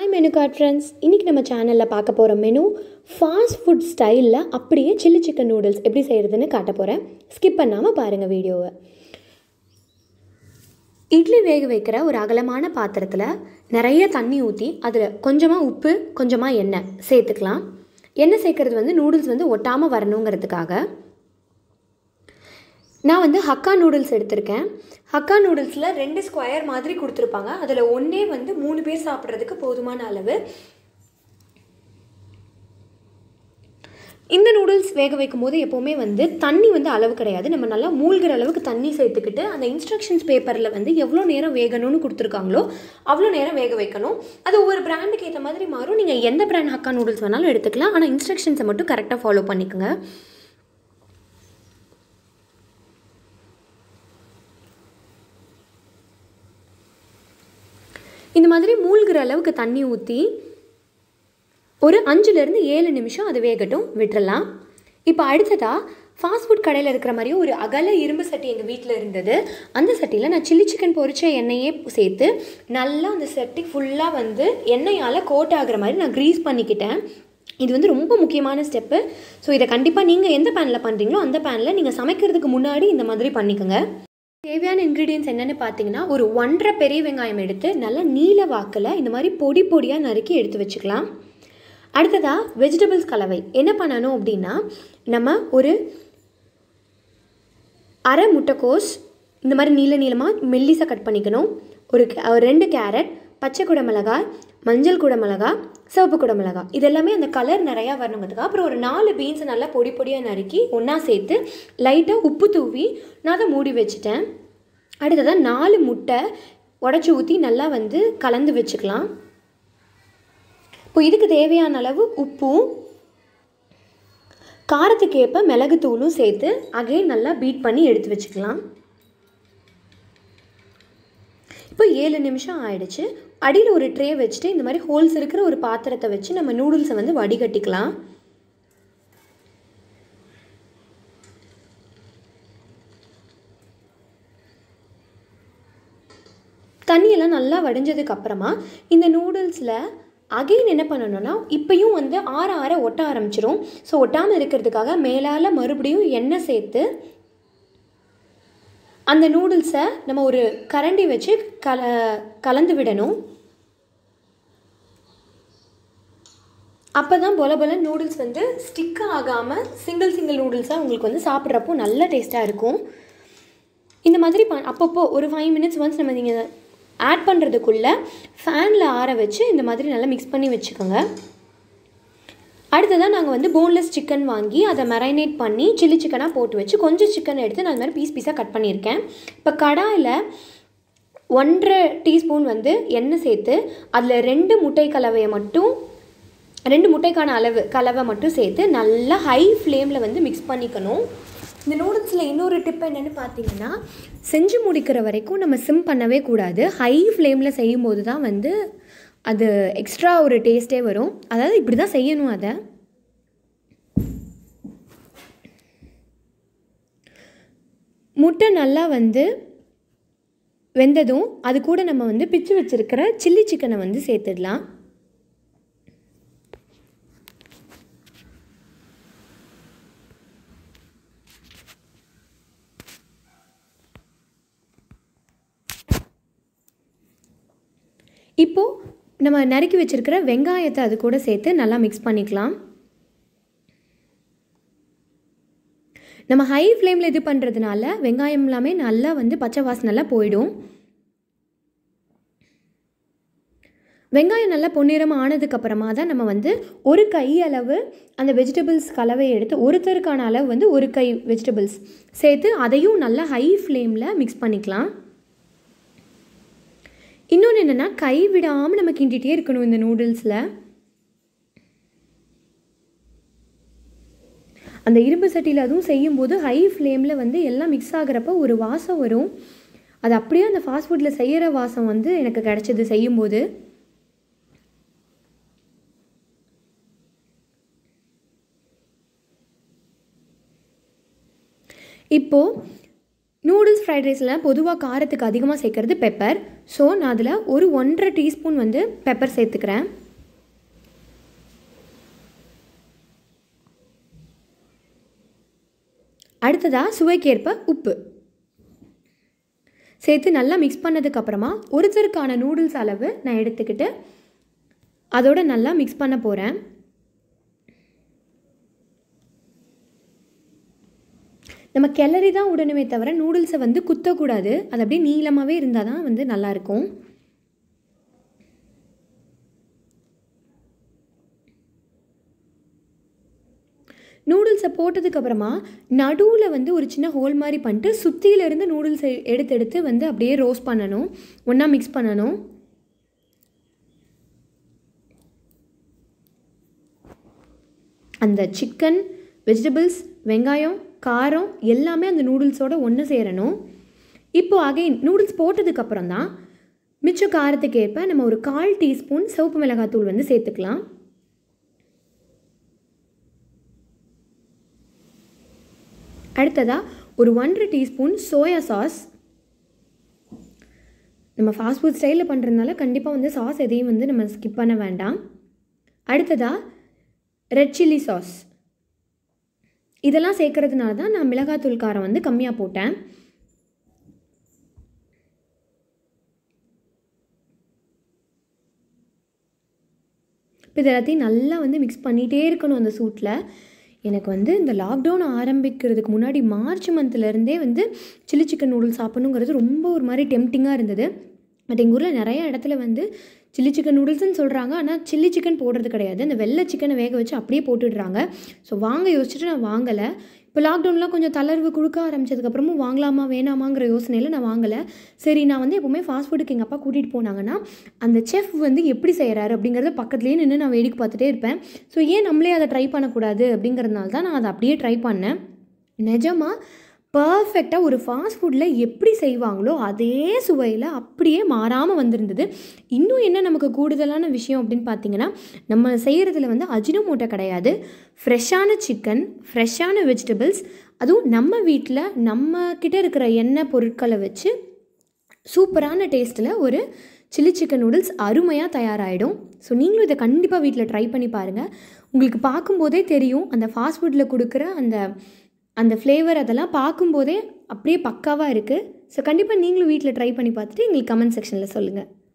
hi menu card friends இன்றைக்கி நம்ம சேனலில் பார்க்க போகிற மெனு ஃபாஸ்ட் ஃபுட் ஸ்டைலில் அப்படியே சில்லி சிக்கன் நூடுல்ஸ் எப்படி செய்கிறதுன்னு காட்ட போகிறேன் ஸ்கிப் பண்ணாமல் பாருங்கள் வீடியோவை இட்லி வேக வைக்கிற ஒரு அகலமான பாத்திரத்தில் நிறைய தண்ணி ஊற்றி அதில் கொஞ்சமாக உப்பு கொஞ்சமாக எண்ணெய் சேர்த்துக்கலாம் எண்ணெய் சேர்க்குறது வந்து நூடுல்ஸ் வந்து ஒட்டாமல் வரணுங்கிறதுக்காக நான் வந்து ஹக்கா நூடுல்ஸ் எடுத்திருக்கேன் ஹக்கா நூடுல்ஸில் ரெண்டு ஸ்கொயர் மாதிரி கொடுத்துருப்பாங்க அதில் ஒன்றே வந்து மூணு பேர் சாப்பிட்றதுக்கு போதுமான அளவு இந்த நூடுல்ஸ் வேக வைக்கும் போது எப்போவுமே வந்து தண்ணி வந்து அளவு கிடையாது நம்ம நல்லா மூழ்கிற அளவுக்கு தண்ணி சேர்த்துக்கிட்டு அந்த இன்ஸ்ட்ரக்ஷன்ஸ் பேப்பரில் வந்து எவ்வளோ நேரம் வேகணும்னு கொடுத்துருக்காங்களோ அவ்வளோ நேரம் வேக வைக்கணும் அது ஒவ்வொரு பிராண்டுக்கு ஏற்ற மாதிரி மாறும் நீங்கள் எந்த பிராண்ட் ஹக்கா நூடுல்ஸ் வேணாலும் எடுத்துக்கலாம் ஆனால் இன்ஸ்ட்ரக்ஷன்ஸை மட்டும் கரெக்டாக ஃபாலோ பண்ணிக்கோங்க இந்த மாதிரி மூழ்கிற அளவுக்கு தண்ணி ஊற்றி ஒரு அஞ்சுலேருந்து ஏழு நிமிஷம் அது வேகட்டும் விட்டுறலாம் இப்போ அடுத்ததாக ஃபாஸ்ட் ஃபுட் கடையில் இருக்கிற மாதிரியே ஒரு அகல இரும்பு சட்டி எங்கள் வீட்டில் இருந்தது அந்த சட்டியில் நான் சில்லி சிக்கன் பொரிச்ச எண்ணெயே சேர்த்து நல்லா அந்த சட்டி ஃபுல்லாக வந்து எண்ணெயால் கோட் ஆகிற மாதிரி நான் க்ரீஸ் பண்ணிக்கிட்டேன் இது வந்து ரொம்ப முக்கியமான ஸ்டெப்பு ஸோ இதை கண்டிப்பாக நீங்கள் எந்த பேனில் பண்ணுறீங்களோ அந்த பேனில் நீங்கள் சமைக்கிறதுக்கு முன்னாடி இந்த மாதிரி பண்ணிக்கோங்க தேவையான இன்க்ரீடியன்ஸ் என்னென்னு பார்த்தீங்கன்னா ஒரு ஒன்றரை பெரிய வெங்காயம் எடுத்து நல்லா நீல வாக்கில் இந்த மாதிரி பொடி பொடியாக நறுக்கி எடுத்து வச்சுக்கலாம் அடுத்ததாக வெஜிடபிள்ஸ் கலவை என்ன பண்ணணும் அப்படின்னா நம்ம ஒரு அரை முட்டைக்கோஸ் இந்த மாதிரி நீல நீளமாக மெல்லிசாக கட் பண்ணிக்கணும் ஒரு ஒரு ரெண்டு கேரட் பச்சை குடை மிளகாய் மஞ்சள் குடை மிளகாய் சிவப்பு குடை மிளகாய் இது எல்லாமே அந்த கலர் நிறையா வரணுங்கிறதுக்காக அப்புறம் ஒரு நாலு பீன்ஸை நல்லா பொடி பொடியாக நறுக்கி ஒன்றா சேர்த்து லைட்டாக உப்பு தூவி நான் அதை மூடி வச்சுட்டேன் அடுத்ததாக நாலு முட்டை உடச்சி ஊற்றி நல்லா வந்து கலந்து வச்சுக்கலாம் இப்போ இதுக்கு தேவையான அளவு உப்பும் காரத்துக்கு ஏற்ப மிளகுத்தூளும் சேர்த்து அகைன் நல்லா பீட் பண்ணி எடுத்து வச்சுக்கலாம் இப்போ ஏழு நிமிஷம் ஆயிடுச்சு அடியில் ஒரு ட்ரே வச்சுட்டு இந்த மாதிரி ஹோல்ஸ் இருக்கிற ஒரு பாத்திரத்தை வச்சு நம்ம நூடுல்ஸை வந்து வடிகட்டிக்கலாம் தண்ணியெல்லாம் நல்லா வடிஞ்சதுக்கு அப்புறமா இந்த நூடுல்ஸில் அகைன் என்ன பண்ணணும்னா இப்பையும் வந்து ஆற ஆற ஒட்ட ஆரம்பிச்சிரும் ஸோ ஒட்டாமல் இருக்கிறதுக்காக மேலால் மறுபடியும் எண்ணெய் சேர்த்து அந்த நூடுல்ஸை நம்ம ஒரு கரண்டி வச்சு கல கலந்து விடணும் அப்போ தான் பொல பொல நூடுல்ஸ் வந்து ஸ்டிக் ஆகாமல் சிங்கிள் சிங்கிள் நூடுல்ஸாக உங்களுக்கு வந்து சாப்பிட்றப்போ நல்ல டேஸ்ட்டாக இருக்கும் இந்த மாதிரி ப அப்பப்போ ஒரு ஃபைவ் மினிட்ஸ் ஒன்ஸ் நம்ம நீங்கள் ஆட் பண்ணுறதுக்குள்ளே ஃபேனில் ஆற வச்சு இந்த மாதிரி நல்லா மிக்ஸ் பண்ணி வச்சுக்கோங்க அடுத்ததாக நாங்கள் வந்து போன்லெஸ் சிக்கன் வாங்கி அதை மெரைனேட் பண்ணி சில்லி சிக்கனாக போட்டு வச்சு கொஞ்சம் சிக்கன் எடுத்து நான் இந்த மாதிரி பீஸ் பீஸாக கட் பண்ணியிருக்கேன் இப்போ கடாயில் ஒன்றரை டீஸ்பூன் வந்து எண்ணெய் சேர்த்து அதில் ரெண்டு முட்டை கலவையை மட்டும் ரெண்டு முட்டைக்கான அளவு கலவை மட்டும் சேர்த்து நல்லா ஹை ஃப்ளேமில் வந்து மிக்ஸ் பண்ணிக்கணும் இந்த நூடுல்ஸில் இன்னொரு டிப் என்னென்னு பார்த்தீங்கன்னா செஞ்சு முடிக்கிற வரைக்கும் நம்ம சிம் பண்ணவே கூடாது ஹை ஃப்ளேமில் செய்யும்போது தான் வந்து அது எக்ஸ்ட்ரா ஒரு டேஸ்ட்டே வரும் அதாவது இப்படி தான் செய்யணும் அதை முட்டை நல்லா வந்து வெந்ததும் அது கூட நம்ம வந்து பிச்சு வச்சுருக்கிற சில்லி சிக்கனை வந்து சேர்த்துடலாம் இப்போது நம்ம நறுக்கி வச்சுருக்கிற வெங்காயத்தை அது கூட சேர்த்து நல்லா மிக்ஸ் பண்ணிக்கலாம் நம்ம ஹை ஃப்ளேமில் இது பண்ணுறதுனால வெங்காயம் எல்லாமே நல்லா வந்து பச்சை வாசனெல்லாம் போயிடும் வெங்காயம் நல்லா பொன்னிறமாக ஆனதுக்கப்புறமா தான் நம்ம வந்து ஒரு கை அளவு அந்த வெஜிடபிள்ஸ் கலவையை எடுத்து ஒருத்தருக்கான அளவு வந்து ஒரு கை வெஜிடபிள்ஸ் சேர்த்து அதையும் நல்லா ஹை ஃப்ளேமில் மிக்ஸ் பண்ணிக்கலாம் இன்னொன்று என்னென்னா கை விடாமல் நம்ம கிண்டிகிட்டே இருக்கணும் இந்த நூடுல்ஸில் அந்த இரும்பு சட்டியில் அதுவும் செய்யும்போது ஹை ஃப்ளேமில் வந்து எல்லாம் மிக்ஸ் ஆகிறப்ப ஒரு வாசம் வரும் அது அப்படியே அந்த ஃபாஸ்ட் ஃபுட்டில் செய்கிற வாசம் வந்து எனக்கு கிடச்சிது செய்யும்போது இப்போது நூடுல்ஸ் ஃப்ரைட் ரைஸில் பொதுவாக காரத்துக்கு அதிகமாக சேர்க்கறது பெப்பர் ஸோ நான் அதில் ஒரு ஒன்றரை டீஸ்பூன் வந்து பெப்பர் சேர்த்துக்கிறேன் அடுத்ததாக சுவைக்கேற்ப உப்பு சேர்த்து நல்லா மிக்ஸ் பண்ணதுக்கப்புறமா ஒருத்தருக்கான நூடுல்ஸ் அளவு நான் எடுத்துக்கிட்டு அதோட நல்லா மிக்ஸ் பண்ண போகிறேன் நம்ம கிளறி தான் விடணுமே தவிர நூடுல்ஸை வந்து குத்தக்கூடாது அது அப்படியே நீளமாகவே இருந்தால் தான் வந்து நல்லாயிருக்கும் நூடுல்ஸை போட்டதுக்கப்புறமா நடுவில் வந்து ஒரு சின்ன ஹோல் மாதிரி பண்ணிட்டு சுற்றியிலேருந்து நூடுல்ஸை எடுத்து எடுத்து வந்து அப்படியே ரோஸ்ட் பண்ணணும் ஒன்றா மிக்ஸ் பண்ணணும் அந்த சிக்கன் வெஜிடபிள்ஸ் வெங்காயம் காரம் எல்லாமே அந்த நூடுல்ஸோட ஒன்று சேரணும் இப்போது அகைன் நூடுல்ஸ் போட்டதுக்கப்புறம் தான் மிச்ச காரத்துக்கு ஏற்ப நம்ம ஒரு கால் டீஸ்பூன் சிவப்பு மிளகாத்தூள் வந்து சேர்த்துக்கலாம் அடுத்ததாக ஒரு ஒன்றரை டீஸ்பூன் சோயா சாஸ் நம்ம ஃபாஸ்ட் ஃபுட் ஸ்டைலில் பண்ணுறதுனால கண்டிப்பாக வந்து சாஸ் எதையும் வந்து நம்ம ஸ்கிப் பண்ண வேண்டாம் அடுத்ததாக ரெட் சில்லி சாஸ் இதெல்லாம் சேர்க்கறதுனால தான் நான் மிளகாத்தூள் காரம் வந்து கம்மியாக போட்டேன் இப்போ இது எல்லாத்தையும் நல்லா வந்து மிக்ஸ் பண்ணிகிட்டே இருக்கணும் அந்த சூட்டில் எனக்கு வந்து இந்த லாக்டவுன் ஆரம்பிக்கிறதுக்கு முன்னாடி மார்ச் மந்த்லேருந்தே வந்து சில்லி சிக்கன் நூடுல்ஸ் சாப்பிடணுங்கிறது ரொம்ப ஒரு மாதிரி டெம்டிங்காக இருந்தது பட் எங்கள் ஊரில் நிறைய இடத்துல வந்து சில்லி சிக்கன் நூடுல்ஸ்னு சொல்கிறாங்க ஆனால் சில்லி சிக்கன் போடுறது கிடையாது அந்த வெள்ளை சிக்கனை வேக வச்சு அப்படியே போட்டுடுறாங்க ஸோ வாங்க யோசிச்சுட்டு நான் வாங்கலை இப்போ லாக்டவுன்லாம் கொஞ்சம் தளர்வு கொடுக்க ஆரம்பிச்சதுக்கப்புறமும் வாங்கலாமா வேணாமாங்கிற யோசனையில் நான் வாங்கலை சரி நான் வந்து எப்போவுமே ஃபாஸ்ட் ஃபுட்டுக்கு எங்கள் அப்பா கூட்டிகிட்டு போனாங்கன்னா அந்த செஃப் வந்து எப்படி செய்கிறாரு அப்படிங்கிறத பக்கத்துலேயே நின்று நான் வேடிக்கை பார்த்துட்டே இருப்பேன் ஸோ ஏன் நம்மளே அதை ட்ரை பண்ணக்கூடாது அப்படிங்கிறதுனால தான் நான் அதை அப்படியே ட்ரை பண்ணேன் நிஜமாக பர்ஃபெக்டாக ஒரு ஃபாஸ்ட் ஃபுட்டில் எப்படி செய்வாங்களோ அதே சுவையில் அப்படியே மாறாமல் வந்திருந்தது இன்னும் என்ன நமக்கு கூடுதலான விஷயம் அப்படின்னு பார்த்தீங்கன்னா நம்ம செய்கிறதுல வந்து அஜினமோட்டோ கிடையாது ஃப்ரெஷ்ஷான சிக்கன் ஃப்ரெஷ்ஷான வெஜிடபிள்ஸ் அதுவும் நம்ம வீட்டில் நம்ம கிட்ட இருக்கிற எண்ணெய் பொருட்களை வச்சு சூப்பரான டேஸ்ட்டில் ஒரு சில்லி சிக்கன் நூடுல்ஸ் அருமையாக தயாராகிடும் ஸோ நீங்களும் இதை கண்டிப்பாக வீட்டில் ட்ரை பண்ணி பாருங்கள் உங்களுக்கு பார்க்கும்போதே தெரியும் அந்த ஃபாஸ்ட் ஃபுட்டில் கொடுக்குற அந்த அந்த ஃப்ளேவர் அதெல்லாம் பார்க்கும்போதே அப்படியே பக்காவாக இருக்குது ஸோ கண்டிப்பாக நீங்களும் வீட்டில் ட்ரை பண்ணி பார்த்துட்டு எங்களுக்கு கமெண்ட் செக்ஷனில் சொல்லுங்கள்